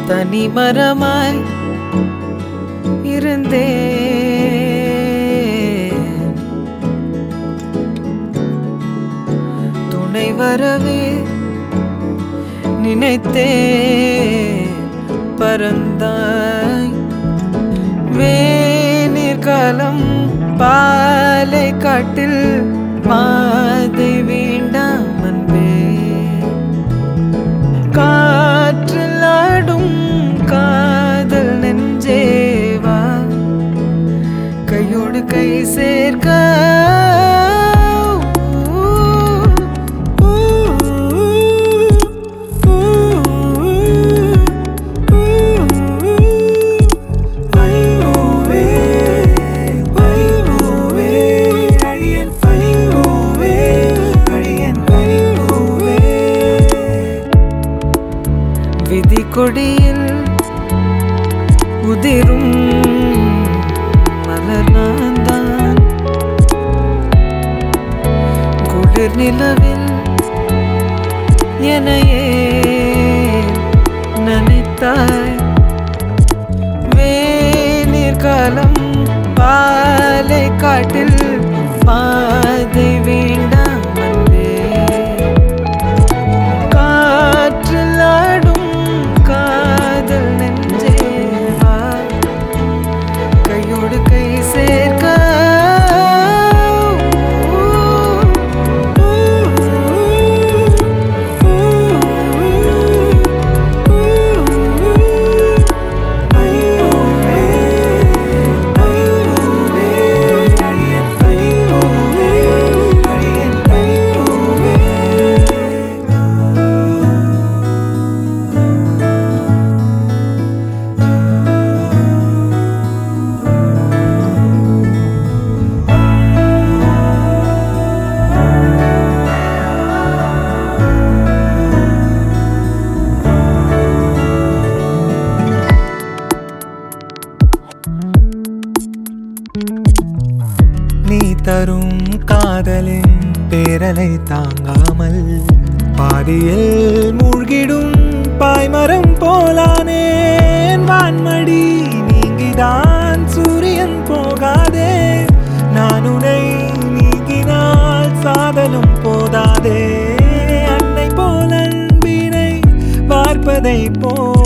தனிமரமாய் இருந்தேன் துணை வரவே நினைத்தே பறந்தாய் வேநீர் காலம் பாலை காட்டில் பாதை வேண்டாம் அன்பே காற்றில் ஆடும் காதல் நெஞ்சேவா கையோடு கை சேர்க்க விதி கொடியில் உதிரும் மலர் நான்தான் குளிர் நிலவில் எனையே நினைத்தாய் வேநீர் காலம் பாலை காட்டில் பாதை வேண்டாம் அன்பே காற்றில் ஆடும் காதல் நெஞ்சேவா கையோடு கை சேர்க்க நீ தரும் காதலின் பேரலை தாங்காமல் பாதியில் மூழ்கிடும் பாய்மரம் போலானேன் வான்மடி நீங்கிதான் சூரியன் போகாதே நான் உனை நீங்கினால் சாதலும் போதாதே அன்னை போல் அன்பினை பார்ப்பதை போ